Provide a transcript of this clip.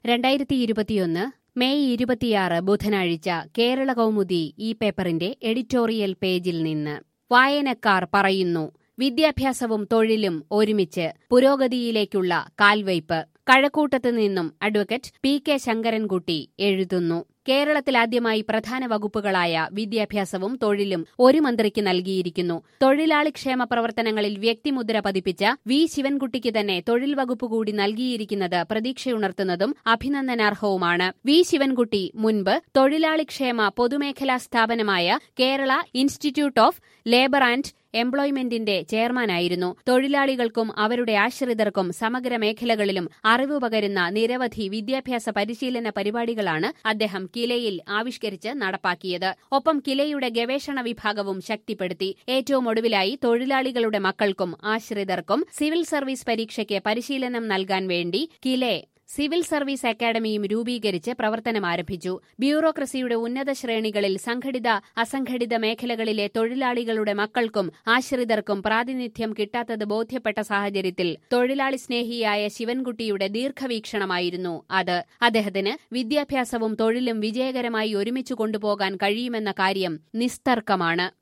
രണ്ടായിരത്തി ഇരുപത്തിയൊന്ന് മെയ് ഇരുപത്തിയാറ് ബുധനാഴ്ച കേരള കൗമുദി ഈ പേപ്പറിന്റെ എഡിറ്റോറിയൽ പേജിൽ നിന്ന് വായനക്കാർ പറയുന്നു വിദ്യാഭ്യാസവും തൊഴിലും ഒരുമിച്ച് പുരോഗതിയിലേക്കുള്ള കാൽവയ്പ് കഴക്കൂട്ടത്ത് നിന്നും അഡ്വക്കേറ്റ് പി കെ ശങ്കരൻകുട്ടി എഴുതുന്നു കേരളത്തിലാദ്യമായി പ്രധാന വകുപ്പുകളായ വിദ്യാഭ്യാസവും തൊഴിലും ഒരു മന്ത്രിക്ക് നൽകിയിരിക്കുന്നു തൊഴിലാളി ക്ഷേമ പ്രവർത്തനങ്ങളിൽ വ്യക്തിമുദ്ര പതിപ്പിച്ച വി ശിവൻകുട്ടിക്ക് തന്നെ തൊഴിൽ വകുപ്പ് കൂടി നൽകിയിരിക്കുന്നത് പ്രതീക്ഷയുണർത്തുന്നതും അഭിനന്ദനാർഹവുമാണ് വി ശിവൻകുട്ടി മുൻപ് തൊഴിലാളി ക്ഷേമ പൊതുമേഖലാ സ്ഥാപനമായ Kerala institute of labour and എംപ്ലോയ്മെന്റിന്റെ ചെയർമാനായിരുന്നു തൊഴിലാളികൾക്കും അവരുടെ ആശ്രിതർക്കും സമഗ്ര മേഖലകളിലും അറിവ് പകരുന്ന നിരവധി വിദ്യാഭ്യാസ പരിശീലന പരിപാടികളാണ് അദ്ദേഹം കിലയിൽ ആവിഷ്കരിച്ച് നടപ്പാക്കിയത് ഒപ്പം കിലയുടെ ഗവേഷണ വിഭാഗവും ശക്തിപ്പെടുത്തി ഏറ്റവും ഒടുവിലായി തൊഴിലാളികളുടെ മക്കൾക്കും ആശ്രിതർക്കും സിവിൽ സർവീസ് പരീക്ഷയ്ക്ക് പരിശീലനം നൽകാൻ വേണ്ടി കിലെ സിവിൽ സർവീസ് അക്കാദമിയും രൂപീകരിച്ച് പ്രവർത്തനം ആരംഭിച്ചു ബ്യൂറോക്രസിയുടെ ഉന്നത ശ്രേണികളിൽ സംഘടിത അസംഘടിത മേഖലകളിലെ തൊഴിലാളികളുടെ മക്കൾക്കും ആശ്രിതർക്കും പ്രാതിനിധ്യം കിട്ടാത്തത് ബോധ്യപ്പെട്ട സാഹചര്യത്തിൽ തൊഴിലാളി സ്നേഹിയായ ശിവൻകുട്ടിയുടെ ദീർഘവീക്ഷണമായിരുന്നു അത് അദ്ദേഹത്തിന് വിദ്യാഭ്യാസവും തൊഴിലും വിജയകരമായി ഒരുമിച്ചു കൊണ്ടുപോകാൻ കഴിയുമെന്ന കാര്യം നിസ്തർക്കമാണ്